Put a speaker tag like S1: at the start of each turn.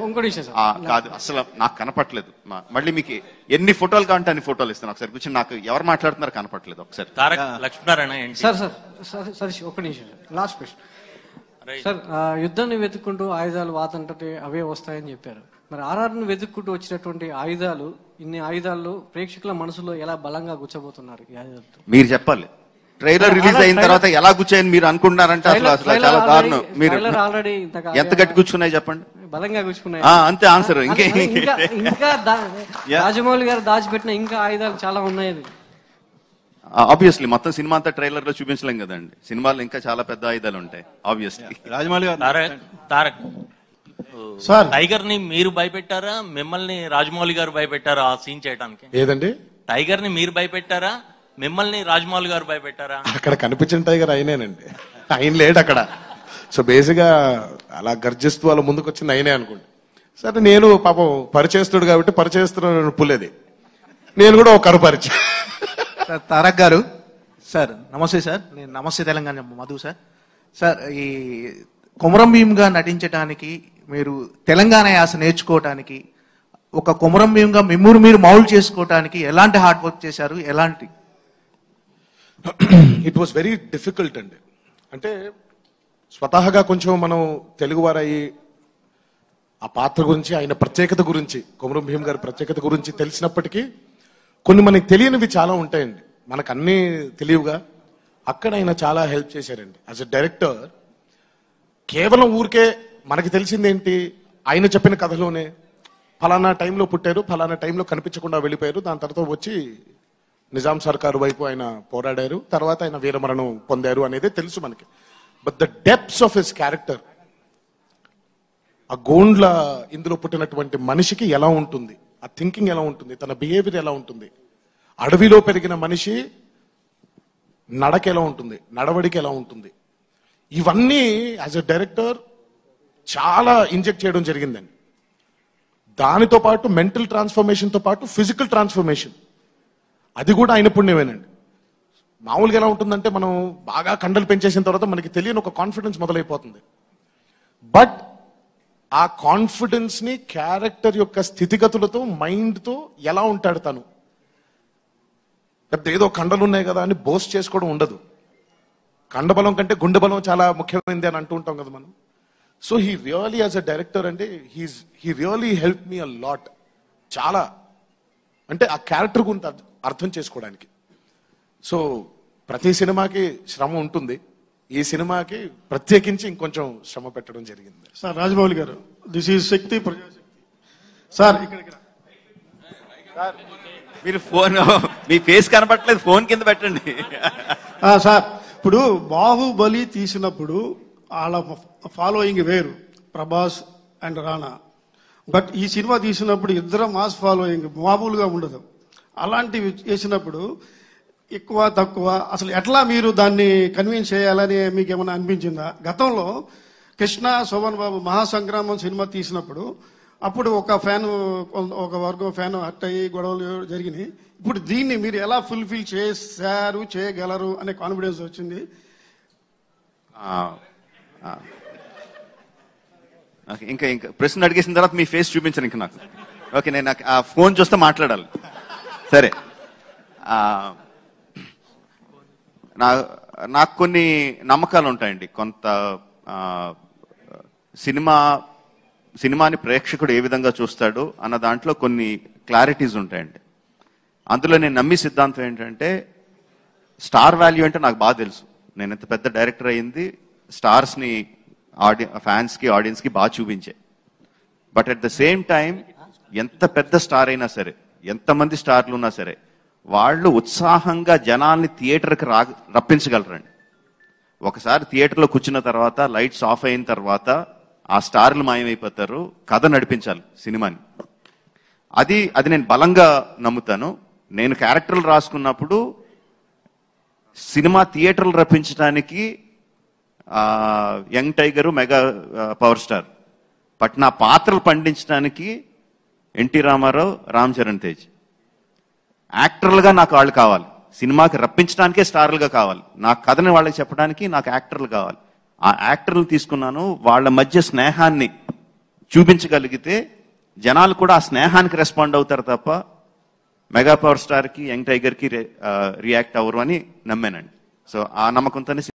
S1: ఇంకో విషయం సార్
S2: ఆ, కాదు అసలు నాకు కనపట్లేదు మా- మళ్ళీ మీకు ఎన్ని ఫోటోలు కావాలంటే అన్ని ఫోటోలు ఇస్తాను ఒకసారి కూర్చొని నాకు ఎవరు మాట్లాడుతున్నారు కనపట్లేదు ఒకసారి
S3: తారక్ లక్ష్మీనారాయణ ఏంటి
S1: సార్ సార్ సార్ సార్ ఒక్క నిమిషం లాస్ట్ క్వశ్చన్ సార్ ఆ, యుద్ధాన్ని వెతుక్కుంటూ ఆయుధాలు వాతంటే అవే వస్తాయని చెప్పారు మరి ఆర్ఆర్ని వెతుక్కుంటూ వచ్చినటువంటి ఆయుధాలు ఇన్ని ఆయుధాలు ప్రేక్షకుల మనసులో ఎలా బలంగా గుచ్చబోతున్నారు ఈ ఆయుధాలతో
S2: మీరు చెప్పాలి ట్రైలర్ రిలీజ్ అయిన తర్వాత ఎలా కూర్చోయని మీరు అనుకుంటున్నారంటే అసలు అసలు
S1: ట్రైలర్
S2: చాలా
S1: ఆల్రెడీ-
S2: దారుణం మీరు
S1: ట్రైలర్ ఆల్రెడీ ఇంతగా
S2: ఎంత గట్టి కూర్చున్నాయి చెప్పండి
S1: బలంగా గుచ్చుకున్నాయి
S2: ఆ, అంతే ఆన్సర్ ఇంకే
S1: అదే, ఇంకా ఇంకా దా-
S2: Yeah.
S1: రాజమౌళి గారు దాచిపెట్టిన ఇంకా ఆయుధాలు చాలా ఉన్నాయి అది.
S2: ఆబ్వియస్లీ మొత్తం సినిమా అంతా ట్రైలర్ లో చూపించలేం కదండి సినిమాలో ఇంకా చాలా పెద్ద ఆయుధాలు ఉంటాయి ఆబ్వియస్లీ
S4: రాజమౌళి గారు
S3: తారక్ తారక్
S5: సార్
S3: టైగర్ ని మీరు భయపెట్టారా మిమ్మల్ని రాజమౌళి గారు భయపెట్టారా ఆ సీన్ చేయడానికి
S5: ఏదండి
S3: టైగర్ ని మీరు భయపెట్టారా మిమ్మల్ని రాజమౌళి గారు భయపెట్టారా
S5: అక్కడ కనిపించిన టైగర్ అయినేనండి ఆయన లేడు అక్కడ సో బేసిక్గా అలా గర్జిస్తూ వాళ్ళ ముందుకు వచ్చింది అయినే అనుకోండి సరే నేను పాపం పరిచయస్తుడు కాబట్టి పరిచయస్తుడు పుల్లేది నేను కూడా ఒక కరు పరిచయం
S6: సార్ తారక్ గారు సార్ నమస్తే సార్ నేను నమస్తే తెలంగాణ మధు సార్ సార్ ఈ కొమరం భీమ్గా నటించడానికి మీరు తెలంగాణ యాస నేర్చుకోవటానికి ఒక కొమరం భీమ్గా మిమ్మల్ని మీరు మౌల్డ్ చేసుకోవటానికి ఎలాంటి హార్డ్ వర్క్ చేశారు ఎలాంటి
S5: ఇట్ వాస్ వెరీ డిఫికల్ట్ అండి అంటే స్వతహాగా కొంచెం మనం తెలుగువారయ్యి ఆ పాత్ర గురించి ఆయన ప్రత్యేకత గురించి కొమరం భీమ్ గారి ప్రత్యేకత గురించి తెలిసినప్పటికీ కొన్ని మనకి తెలియనివి చాలా ఉంటాయండి మనకు అన్నీ తెలియవుగా అక్కడ ఆయన చాలా హెల్ప్ చేశారండి యాజ్ ఎ డైరెక్టర్ కేవలం ఊరికే మనకి తెలిసిందేంటి ఆయన చెప్పిన కథలోనే ఫలానా టైంలో పుట్టారు ఫలానా టైంలో కనిపించకుండా వెళ్ళిపోయారు దాని తర్వాత వచ్చి నిజాం సర్కారు వైపు ఆయన పోరాడారు తర్వాత ఆయన వీరమరణం పొందారు అనేది తెలుసు మనకి but the depths of his character ఆ గోండ్ల ఇందులో పుట్టినటువంటి మనిషికి ఎలా ఉంటుంది ఆ థింకింగ్ ఎలా ఉంటుంది తన బిహేవియర్ ఎలా ఉంటుంది అడవిలో పెరిగిన మనిషి నడక ఎలా ఉంటుంది నడవడికి ఎలా ఉంటుంది ఇవన్నీ యాజ్ ఎ డైరెక్టర్ చాలా ఇంజెక్ట్ చేయడం జరిగిందండి దానితో పాటు మెంటల్ ట్రాన్స్ఫర్మేషన్తో పాటు ఫిజికల్ ట్రాన్స్ఫర్మేషన్ అది కూడా ఆయన పుణ్యమేనండి మామూలుగా ఎలా ఉంటుందంటే మనం బాగా కండలు పెంచేసిన తర్వాత మనకి తెలియని ఒక కాన్ఫిడెన్స్ మొదలైపోతుంది బట్ ఆ కాన్ఫిడెన్స్ ని క్యారెక్టర్ యొక్క స్థితిగతులతో మైండ్ తో ఎలా ఉంటాడు తను పెద్ద ఏదో కండలు ఉన్నాయి కదా అని బోస్ట్ చేసుకోవడం ఉండదు కండబలం కంటే గుండె బలం చాలా ముఖ్యమైనది అని అంటూ ఉంటాం కదా మనం so he really as a director అంటే he's he really help me a lot చాలా అంటే ఆ క్యారెక్టర్ గురించి అర్థ- అర్థం చేసుకోవడానికి సో ప్రతి సినిమాకి శ్రమ ఉంటుంది ఈ సినిమాకి ప్రత్యేకించి ఇంకొంచెం శ్రమ పెట్టడం జరిగింది
S7: sir Rajamouli garu this is Shakti Prajashakti sir ఇక్కడికి రా.
S2: మీరు ఫోన్ మీ ఫేస్ కనపట్లేదు ఫోన్ కింద పెట్టండి
S7: ఆ, సార్ ఇప్పుడు బాహుబలి తీసినప్పుడు వాళ్ళ ఫాలోయింగ్ వేరు ప్రభాస్ అండ్ రాణా బట్ ఈ సినిమా తీసినప్పుడు ఇద్దరు మాస్ ఫాలోయింగ్ మామూలుగా ఉండదు అలాంటివి చేసినప్పుడు ఎక్కువ తక్కువ అసలు ఎట్లా మీరు దాన్ని కన్విన్స్ చేయాలని మీకు ఏమైనా అనిపించిందా గతంలో కృష్ణ శోభన్ బాబు మహాసంగ్రామం సినిమా తీసినప్పుడు అప్పుడు ఒక ఫ్యాన్ ఒక వర్గం ఫ్యాన్ హట్ అయ్యి గొడవలు జరిగినాయి ఇప్పుడు దీన్ని మీరు ఎలా ఫుల్ఫిల్ చేశారు చేయగలరు అనే కాన్ఫిడెన్స్ వచ్చింది
S2: ఆ, ఆ. ఓకే, ఇంకా ఇంకా ప్రశ్న అడిగేసిన తర్వాత మీ ఫేస్ చూపించను ఇంకా నాకు ఓకే నేను నాకు ఆ ఫోన్ చూస్తే మాట్లాడాలి సరే ఆ, నా నాకు కొన్ని నమ్మకాలు ఉంటాయండి కొంత ఆ, సినిమా సినిమాని ప్రేక్షకుడు ఏ విధంగా చూస్తాడు అన్న దాంట్లో కొన్ని క్లారిటీస్ ఉంటాయండి అందులో నేను నమ్మి సిద్ధాంతం ఏంటంటే స్టార్ వాల్యూ అంటే నాకు బాగా తెలుసు నేను ఎంత పెద్ద డైరెక్టర్ అయ్యింది స్టార్స్ ని ఆడి ఫ్యాన్స్ కి ఆడియన్స్ కి బాగా చూపించే but at the same time ఎంత పెద్ద స్టార్ అయినా సరే ఎంతమంది స్టార్లు ఉన్నా సరే వాళ్ళు ఉత్సాహంగా జనాల్ని థియేటర్కి రా రప్పించగలరండి ఒకసారి థియేటర్లో కూర్చున్న తర్వాత లైట్స్ ఆఫ్ అయిన తర్వాత ఆ స్టార్లు మాయమైపోతారు కథ నడిపించాలి సినిమాని అది అది నేను బలంగా నమ్ముతాను నేను క్యారెక్టర్లు రాసుకున్నప్పుడు సినిమా థియేటర్లు రప్పించడానికి ఆ, యంగ్ టైగరు మెగా ఆ, పవర్ స్టార్ బట్ నా పాత్రలు పండించడానికి ఎన్టీ రామారావు రామ్ చరణ్ తేజ్ యాక్టర్లుగా నాకు వాళ్ళు కావాలి సినిమాకి రప్పించడానికే స్టార్లుగా కావాలి నా కథని వాళ్ళకి చెప్పడానికి నాకు యాక్టర్లు కావాలి ఆ యాక్టర్లు తీసుకున్నాను వాళ్ళ మధ్య స్నేహాన్ని చూపించగలిగితే జనాలు కూడా ఆ స్నేహానికి రెస్పాండ్ అవుతారు తప్ప మెగా పవర్ స్టార్ కి యంగ్ టైగర్ కి రియాక్ట్ అవ్వరు అని నమ్మానండి సో ఆ నమ్మకంతోనే